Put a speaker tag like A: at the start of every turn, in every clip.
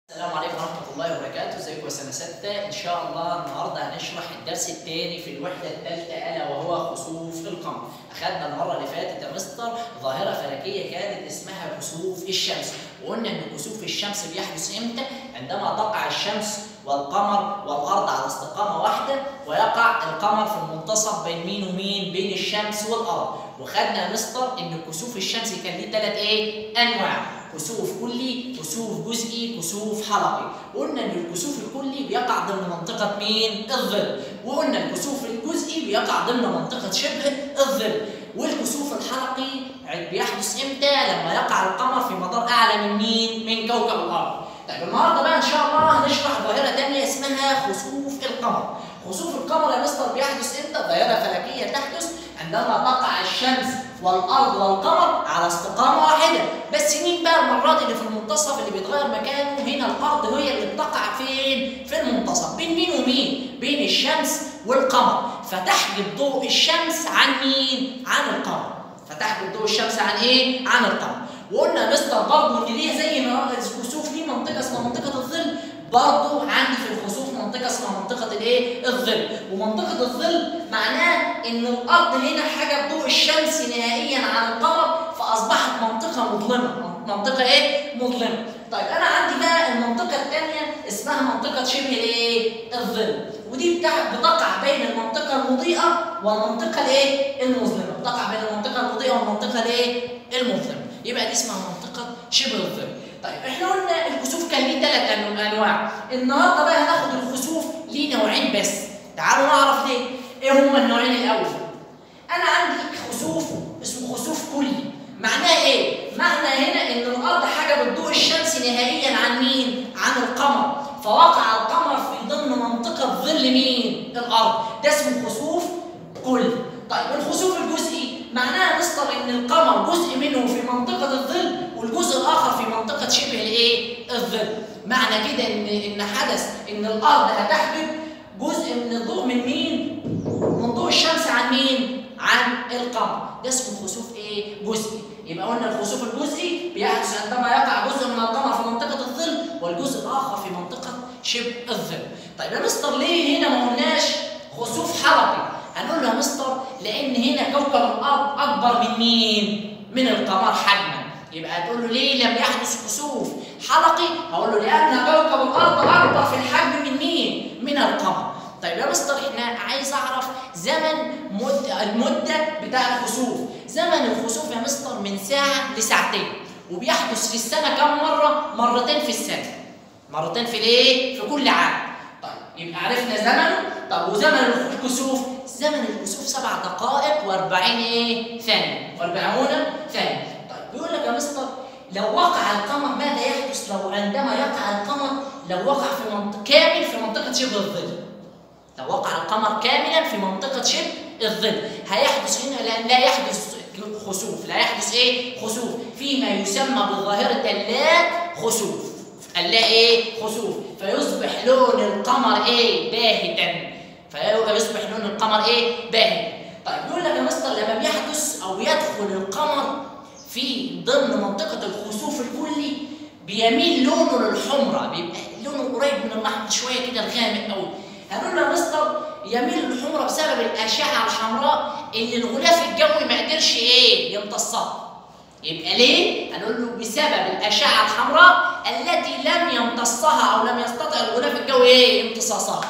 A: السلام عليكم ورحمة الله وبركاته، ازيكم سنة ستة؟ إن شاء الله النهاردة هنشرح الدرس الثاني في الوحدة الثالثة ألا وهو خسوف القمر. أخذنا المرة اللي فاتت يا مستر ظاهرة فلكية كانت اسمها كسوف الشمس، وقلنا إن كسوف الشمس بيحدث إمتى؟ عندما تقع الشمس والقمر والأرض على استقامة واحدة ويقع القمر في المنتصف بين مين ومين؟ بين الشمس والأرض، وخدنا يا مستر إن كسوف الشمس كان ليه ثلاث إيه؟ أنواع. كسوف كلي، كسوف جزئي، كسوف حلقي، وقلنا ان الكسوف الكلي بيقع ضمن منطقة مين؟ الظل، وقلنا الكسوف الجزئي بيقع ضمن منطقة شبه الظل، والكسوف الحلقي بيحدث امتى؟ لما يقع القمر في مدار اعلى من مين؟ من كوكب الارض. طيب النهارده بقى ان شاء الله هنشرح ظاهرة ثانية اسمها خسوف القمر. خسوف القمر يا مستر بيحدث امتى؟ ظاهرة فلكية تحدث عندما تقع الشمس والارض والقمر على استقامه واحده بس مين بقى المره دي اللي في المنتصف اللي بيتغير مكانه هنا الارض هي اللي بتقع فين في المنتصف بين مين ومين بين الشمس والقمر فتحجب ضوء الشمس عن مين عن القمر فتحجب ضوء الشمس عن ايه عن القمر وقلنا مستر برضه ان ليه زي ما الكسوف ليه منطقه اسمها منطقه الظل برضه عندي في الخسوف منطقه اسمها منطقه الايه؟ الظل، ومنطقه الظل معناه ان الارض هنا حجب ضوء الشمس نهائيا عن القمر فاصبحت منطقه مظلمه، منطقه ايه؟ مظلمه. طيب انا عندي بقى المنطقه الثانيه اسمها منطقه شبه الايه؟ الظل، ودي بتقع بين المنطقه المضيئه والمنطقه الايه؟ المظلمه، بتقع بين المنطقه المضيئه والمنطقه الايه؟ المظلمه، يبقى دي اسمها منطقه شبه الظل. طيب احنا قلنا الكسوف كان ليه ثلاث انواع النهارده بقى هناخد الكسوف ليه نوعين بس تعالوا نعرف ليه ايه هما النوعين الاول انا عندي خسوف اسمه خسوف كلي معناه ايه معنى هنا ان الارض حجبت ضوء الشمس نهائيا عن مين عن القمر فوقع القمر في ضمن منطقه ظل مين الارض ده اسمه خسوف كلي طيب الخسوف الجزئي معناها مستر ان القمر جزء منه في منطقه الظل والجزء الاخر في منطقه شبه الايه الظل معنى كده ان ان حدث ان الارض هتحجب جزء من الضوء من مين من ضوء الشمس عن مين عن القمر ده اسمه خسوف ايه جزئي يبقى قلنا الخسوف الجزئي بيحدث عندما يقع جزء من القمر في منطقه الظل والجزء الاخر في منطقه شبه الظل طيب يا مستر ليه هنا ما قلناش خسوف حلقي هنقول له يا مستر لان هنا كوكب الارض اكبر من مين من القمر حجما يبقى هتقول له ليه لم يحدث كسوف حلقي هقول له لان كوكب الارض اكبر في الحجم من مين من القمر طيب يا مستر احنا عايز اعرف زمن مد المده بتاع الخسوف زمن الخسوف يا مستر من ساعه لساعتين وبيحدث في السنه كم مره مرتين في السنه مرتين في الايه في كل عام طيب يبقى عرفنا زمنه طب وزمن الكسوف زمن الكسوف سبع دقائق و40 ايه ثانيه و40 ثانيه طيب بيقول لك يا مستر لو وقع القمر ماذا يحدث لو عندما يقع القمر لو وقع في منطقه كامل في منطقه شبه الظل لو وقع القمر كاملا في منطقه شبه الظل هيحدث هنا لا, لا يحدث خسوف لا يحدث ايه خسوف فيما يسمى بظاهره اللا خسوف اللا ايه خسوف فيصبح لون القمر ايه باهتا فيصبح لون القمر ايه باهت طيب يقول لك يا مستر لما بيحدث او يدخل القمر في ضمن منطقه الخسوف الكلي بيميل لونه للحمرة بيبقى لونه قريب من الاحمر شويه كده الغامق قوي هنقول له يا مستر يميل للحمرة بسبب الاشعه الحمراء اللي الغلاف الجوي ما قدرش ايه يمتصها يبقى ليه؟ هنقول له بسبب الاشعه الحمراء التي لم يمتصها او لم يستطع الغلاف الجوي ايه امتصاصها.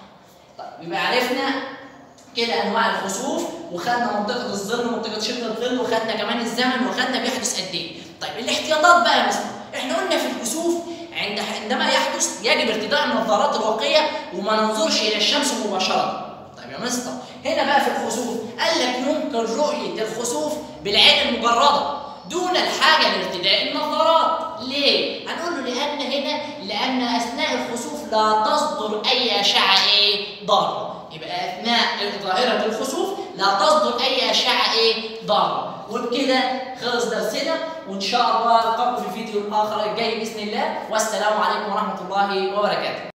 A: طيب يبقى عرفنا كده انواع الخسوف وخدنا منطقه الظل ومنطقه شبه الظل وخدنا كمان الزمن وخدنا بيحدث قد ايه. طيب الاحتياطات بقى يا مستر احنا قلنا في الكسوف عند عندما يحدث يجب ارتداء النظارات الواقيه وما ننظرش الى الشمس مباشره. طيب يا مستر هنا بقى في الخسوف قال لك يمكن رؤيه الخسوف بالعين المجرده دون الحاجة لارتداء النظارات ليه؟ هنقول له لأن هنا لأن أثناء الخسوف لا تصدر أي أشعة إيه؟ ضارة يبقى أثناء ظاهرة الخسوف لا تصدر أي أشعة إيه؟ ضارة وبكده خلص درسنا وإن شاء الله نلقاكم في الفيديو الآخر الجاي بإذن الله والسلام عليكم ورحمة الله وبركاته